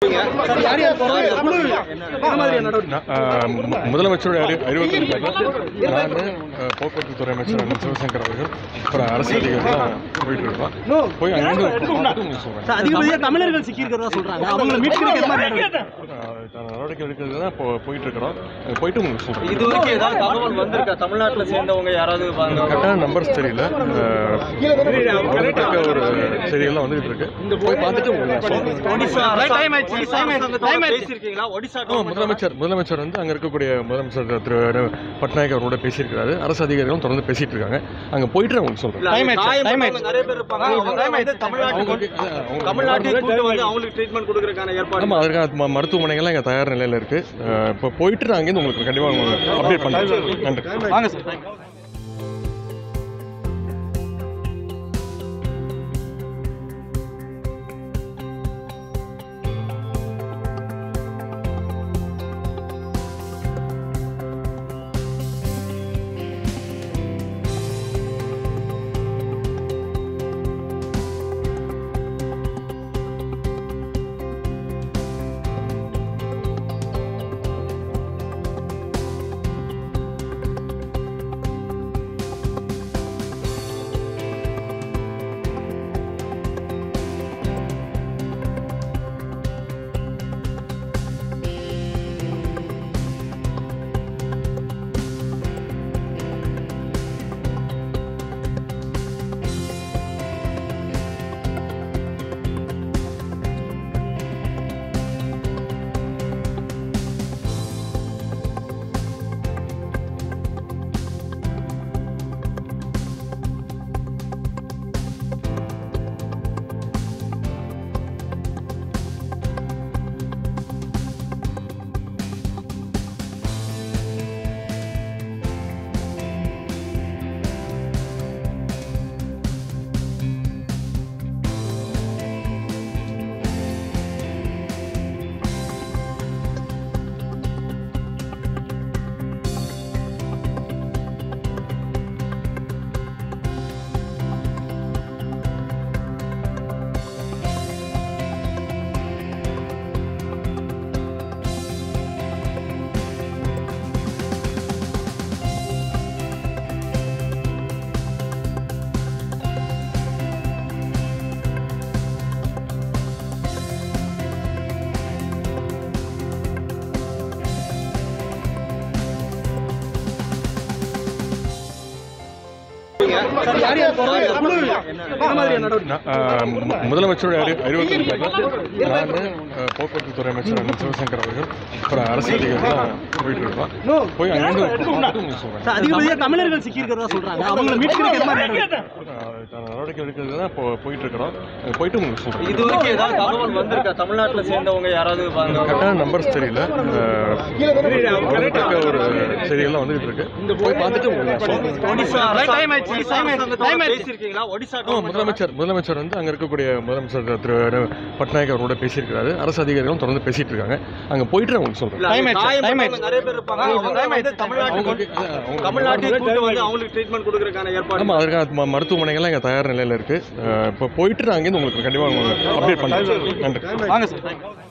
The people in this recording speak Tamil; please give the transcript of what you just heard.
சார் யார் யார் போறாங்க குழு என்ன மாதிரியான நடவடிக்கை நான், ஆஹ், மு- முதலமைச்சருடைய அறி அறிவுறுத்தல் நான் போக்குவரத்து துறை அமைச்சர் அண்ணன் சிவசங்கர் அவர்கள் அப்புறம் அரசு அதிகாரிகள் போயிட்டு இருக்கோம் போய் அங்கிருந்து பார்த்துட்டு உங்களுக்கு சொல்றேன் சார் அதிகப்படியாக தமிழர்கள் சிக்கி இருக்கிறதா சொல்றாங்க அவங்களை மீட்கிறதுக்கு என்ன மாதிரி நடவடிக்கை ஆஹ், இதுக்கான நடவடிக்கை எடுக்கிறது தான் இப்போ போயிட்டு இருக்கிறோம் அங்க போயிட்டு உங்களுக்கு சொல்றேன் இது வரைக்கும் ஏதாவது தகவல் வந்திருக்கா தமிழ்நாட்டுல சேர்ந்தவங்க யாராவது வாங்க கரெக்டான நம்பர்ஸ் தெரியல ஆஹ், வரத்தக்க ஒரு செய்திகள்லாம் வந்துகிட்டு இருக்கு போய் பார்த்துட்டு உங்களுக்கு நான் சொல்றேன் ஒடிசா Right, time ஆயிடுச்சு, ஒடிசா time ஆயிடுச்சு, அரசாங்கத்தோட time ஆயிடுச்சு. பேசியிருக்கீங்களா ஒடிசா ஆமா, முதலமைச்சர் முதலமைச்சர் வந்து அங்க இருக்கக்கூடிய முதலமைச்சர் திரு பட்நாயக் அவரோட பேசியிருக்கிறாரு அரசு அதிகாரிகளும் தொடர்ந்து பேசிட்டு இருக்காங்க அங்க போயிட்டு நான் உங்களுக்கு சொல்றேன் Time ஆயிடுச்சு, time காயம்பட்டவங்க ஆயிடுச்சு. நிறைய பேர் இருப்பாங்க அவங்க வந்து தமிழ்நாட்டுக்கு அவங்களுக்கு- அதான், அவங்க- தமிழ்நாட்டுக்கு கூட்டு வந்து அவங்களுக்கு ட்ரீட்மெண்ட் கொடுக்கறதுக்கான ஏற்பாடு ஆமா அதற்கான ம- மருத்துவமனைகள்லாம் இங்கே தயார் நிலையில் இருக்கு அஹ் இப்போ போயிட்டு நான் அங்கேருந்து உங்களுக்கு கண்டிப்பாக அப்டேட் பண்ணுறேன் நன்றி வாங்க சார் சார் யார் யார் போறாங்க குழு என்ன மாதிரியான நடவடிக்கை நான், ஆஹ், மு- முதலமைச்சருடைய அறி அறிவுறுத்தல் நான் போக்குவரத்து துறை அமைச்சர் அண்ணன் சிவசங்கர் அவர்கள் அப்புறம் அரசு அதிகாரிகள் போயிட்டு இருக்கோம் போய் அங்கிருந்து பார்த்துட்டு உங்களுக்கு சொல்றேன் சார் அதிகப்படியாக தமிழர்கள் சிக்கி இருக்கிறதா சொல்றாங்க அவங்களை மீட்கிறதுக்கு என்ன மாதிரி நடவடிக்கை ஆஹ், இதுக்கான நடவடிக்கை எடுக்கிறது தான் இப்போ போயிட்டு இருக்கிறோம் அங்க போயிட்டு உங்களுக்கு சொல்றேன் இது வரைக்கும் ஏதாவது தகவல் வந்திருக்கா தமிழ்நாட்டுல சேர்ந்தவங்க யாராவது வாங்க கரெக்டான நம்பர்ஸ் தெரியல ஆஹ், வரத்தக்க ஒரு செய்திகள்லாம் வந்துகிட்டு இருக்கு போய் பார்த்துட்டு உங்களுக்கு நான் சொல்றேன் ஒடிசா Right, time ஆயிடுச்சு, ஒடிசா time ஆயிடுச்சு, அரசாங்கத்தோட time ஆயிடுச்சு. பேசியிருக்கீங்களா ஒடிசா ஆமா, முதலமைச்சர் முதலமைச்சர் வந்து அங்க இருக்கக்கூடிய முதலமைச்சர் திரு பட்நாயக் அவரோட பேசியிருக்கிறாரு அரசு அதிகாரிகளும் தொடர்ந்து பேசிட்டு இருக்காங்க அங்க போயிட்டு நான் உங்களுக்கு சொல்றேன் Time ஆயிடுச்சு, time காயம்பட்டவங்க ஆயிடுச்சு. நிறைய பேர் இருப்பாங்க அவங்க வந்து தமிழ்நாட்டுக்கு அவங்களுக்கு- அதான், அவங்க- தமிழ்நாட்டுக்கு கூட்டு வந்து அவங்களுக்கு ட்ரீட்மெண்ட் கொடுக்கறதுக்கான ஏற்பாடு ஆமா அதற்கான ம- மருத்துவமனைகள்லாம் இங்கே தயார் நிலையில் இருக்கு அஹ் இப்போ போயிட்டு நான் அங்கேருந்து உங்களுக்கு கண்டிப்பாக அப்டேட் பண்ணுறேன் நன்றி வாங்க சார்